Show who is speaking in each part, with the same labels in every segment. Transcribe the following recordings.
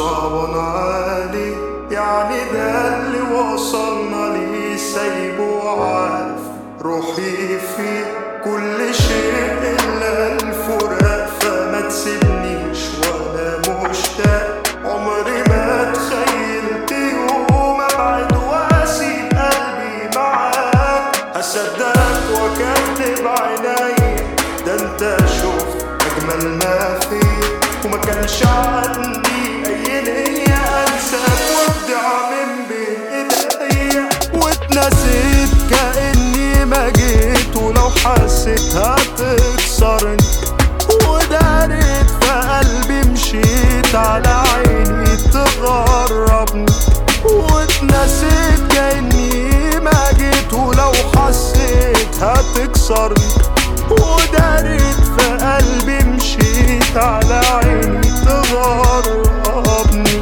Speaker 1: صعب عالي يعني ده اللي وصلنا ليه سايبه عارف روحي فيه كل شيء إلا الفراق فما تسيبنيش وأنا مشتاق عمري ما تخيلت يوم أبعد وأسيب قلبي معاك هصدقك وأكذب عيني ده أنت شفت أجمل ما فيه وما كانش عندي أي نية أنساك وأبدع من بين إيديا واتنسيت كأني ما جيت ولو حسيت هتكسرني ودارت في قلبي مشيت على عيني تغربني واتنسيت كأني ما جيت ولو حسيت هتكسرني ودارت في قلبي مشيت على عيني تغربني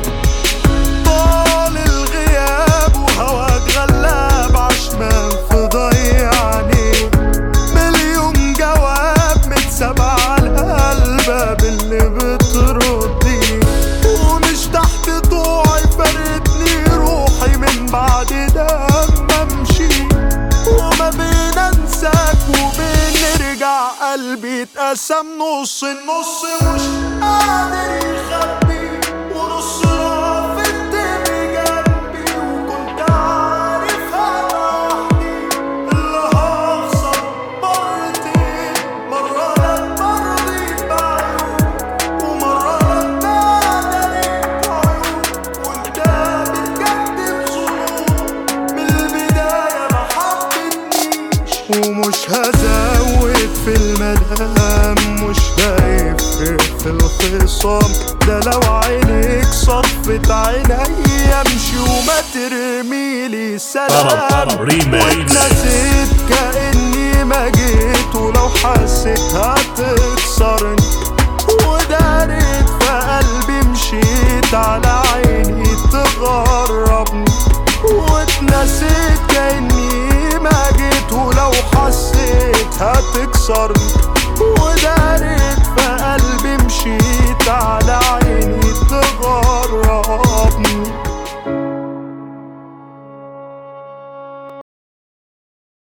Speaker 1: طال الغياب وهواك غلاب عشمان في ضيعني مليون جواب متساب على الباب اللي بتردي ومش تحت ضوعي فردني روحي من بعد ده ما امشي وما بين انساك وبين نرجع قلبي اتقسم نص النص مش قادر يخبي ونص رافضت بجنبي وكنت عارفها لوحدي اللي هخسر مرتين مرة لما رضيت بعيوب ومرة لما داريت عيوب وانت بتكدب ظنون من البداية ما حبتنيش ومش هزود في المدام مش هيفرق في الخصام ده لو عينيك صفت عيني امشي وما ترميلي سلام
Speaker 2: طرب طرب ريميكس.
Speaker 1: واتنسيت كأني ما جيت ولو حسيت هتكسرني ودارت في قلبي مشيت على عيني تغربني واتنسيت كأني ما جيت ولو حسيت هتكسرني ودارت في قلبي مشيت على عيني تغربني